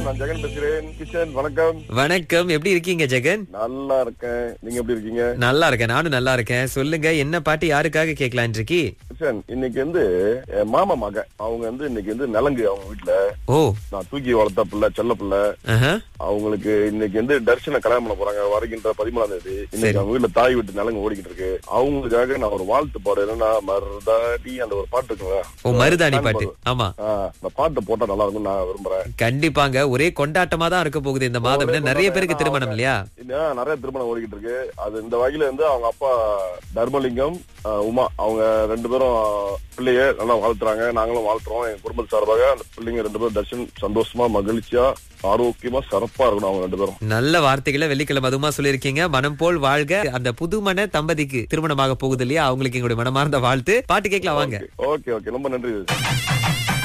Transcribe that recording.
நான் ஜெகன் பேசுறேன் கிஷன் வணக்கம் வணக்கம் எப்படி இருக்கீங்க ஜெகன் நல்லா இருக்கேன் நீங்க எப்படி இருக்கீங்க நல்லா இருக்கேன் நானும் நல்லா இருக்கேன் சொல்லுங்க என்ன பாட்டு யாருக்காக கேட்கலாம் இருக்கி கிஷன் இன்னைக்கு வந்து என் மாமா மகன் அவங்க வந்து இன்னைக்கு வந்து நலங்கு அவங்க வீட்டுல ஓ நான் தூக்கி வளர்த்த பிள்ளை செல்ல பிள்ளை ஆஹா. அவங்களுக்கு இன்னைக்கு வந்து தர்ஷனை கல்யாணம் பண்ண போறாங்க வருகின்ற பதிமூணாம் தேதி இன்னைக்கு அவங்க வீட்டுல தாய் வீட்டு நலங்கு ஓடிக்கிட்டு இருக்கு அவங்களுக்காக நான் ஒரு வாழ்த்து பாடு என்னன்னா மருதாடி அந்த ஒரு பாட்டு இருக்குங்களா ஓ மருதாணி பாட்டு ஆமா ஆ, அந்த பாட்டை போட்டா நல்லா இருக்கும்னு நான் விரும்புறேன் கண்டிப்பாங்க ஒரே கொண்டாட்டமா தான் இருக்க போகுது இந்த மாதம் ஒரே நிறைய பேருக்கு கொண்டாட்டம். திருமணம் இல்லையா இன்னும் நிறைய திருமணம் ஓடிக்கிட்டு இருக்கு அது இந்த வகையில வந்து அவங்க அப்பா தர்மலிங்கம் ஆ, உமா அவங்க ரெண்டு பேரும் பிள்ளைய நல்லா வாழ்த்துறாங்க நாங்களும் வாழ்த்துறோம் எங்க குடும்பத்து சார்பாக அந்த பிள்ளைங்க ரெண்டு பேரும் தர்ஷன் சந்தோஷமா மகிழ்ச்சியா ஆரோக்கியமா சிறப்பா இருக்கணும் அவங்க ரெண்டு பேரும் நல்ல வார்த்தைகளை வெள்ளிக்கிழமை அதுமா சொல்லியிருக்கீங்க மனம் போல் வாழ்க அந்த புதுமண தம்பதிக்கு திருமணமாக போகுது இல்லையா அவங்களுக்கு எங்களுடைய மனமார்ந்த வாழ்த்து பாட்டு கேட்கலாம் வாங்க ஓகே ஓகே ரொம்ப நன்றி